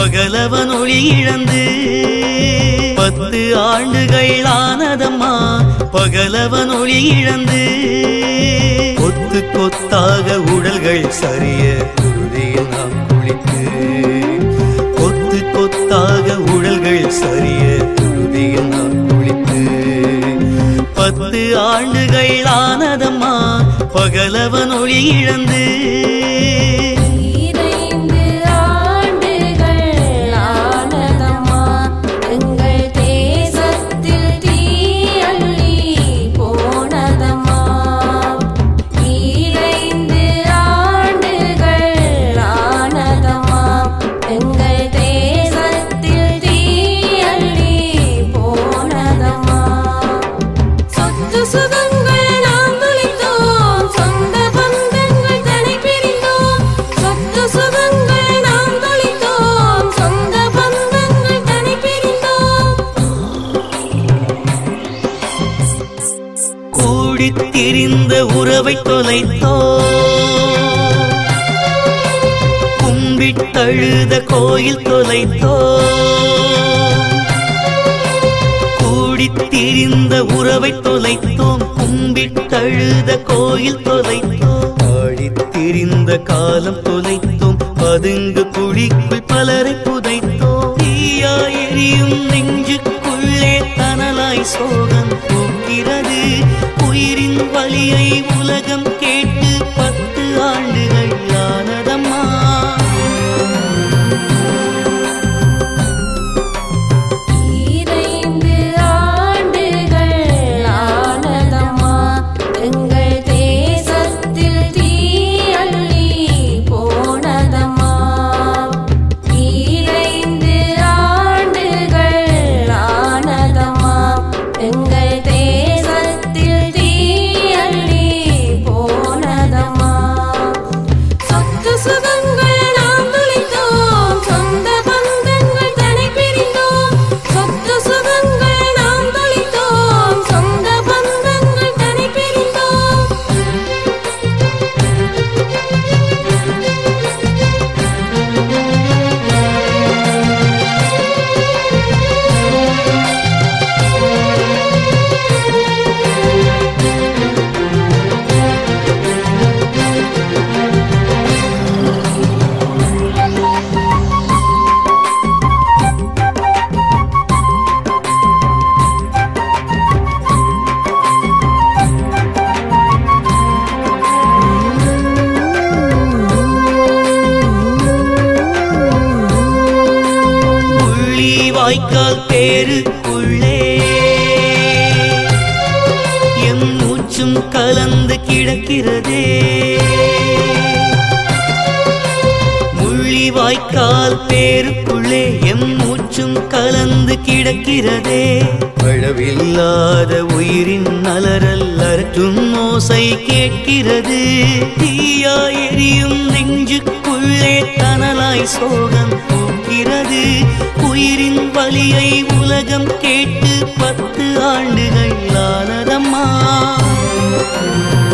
பகலவன் ஒளி இழந்து பத்து ஆண்டுகள் ஆனதம்மா பகலவன் ஒளி இழந்து கொத்து கொத்தாக உடல்கள் சரிய குருதியில் நாம் குளித்து கொத்து கொத்தாக உடல்கள் சரிய குருதியில் நாம் குளித்து பத்து ஆண்டுகள் ஆனதம்மா பகலவன் ஒளி இழந்து இறைந்து ஆண்டுகள் ஆனதம்மா எங்கள் தேசத்தில் தீயள்ளி போனதம்மா இறைந்து ஆண்டுகள் ஆனதம்மா எங்கள் தேசத்தில் தீயள்ளி போனதம்மா சொத்து சுகங்கள் நாம் துளித்தோம் சொந்த பந்தங்கள் தனி பிரிந்தோம் சொத்து சுகங்கள் நாம் துளித்தோம் சொந்த பந்தங்கள் தனி பிரிந்தோம் கூடித் திரிந்த உறவை தொலைத்தோ கும்பிட்டழுத கோயில் தொலைத்தோ கூடித் திரிந்த உறவை தொலைத்தோம் கும்பிட்டழுத கோயில் தொலைத்தோம் ஆடித் திரிந்த காலம் தொலைத்தோம் பதுங்கு குழிக்குள் பலரை புதைத்தோம் தீயா எரியும் நெஞ்சுக்குள்ளே தனலாய் சோகம் போக்கிறது உயிரின் வலியை உலகம் கேட்டு பத்து ஆண்டுகள் ஆனதம்மா இறைந்து ஆண்டுகள் ஆனதம்மா எங்கள் தேசத்தில் தீயள்ளி போனதம்மா இறைந்து ஆண்டுகள் ஆனதம்மா எங்கள் தேசத்தில் தீயள்ளி போனதம்மா சொத்து சுகங்கள் நாம் துளித்தோம் சொந்த பந்தங்கள் தனி பிரிந்தோம் சொத்து சுகங்கள் நாம் துளித்தோம் சொந்த பந்தங்கள் தனி பிரிந்தோம் உள்ளி வாய்க்கால் பேருக்குள்ளே எம் மூச்சும் கலந்து கிடக்கிறதே முள்ளி வாய்க்கால் பேருக்குள்ளே எம் மூச்சும் கலந்து கிடக்கிறதே அளவில்லாத உயிரின் அலறல் அரற்றும் ஓசை கேட்கிறது தீயா எரியும் நெஞ்சுக்குள்ளே தனலாய் சோகம் போக்கிறது உயிரின் வலியை உலகம் கேட்டு பத்து ஆண்டுகள் ஆனதம்மா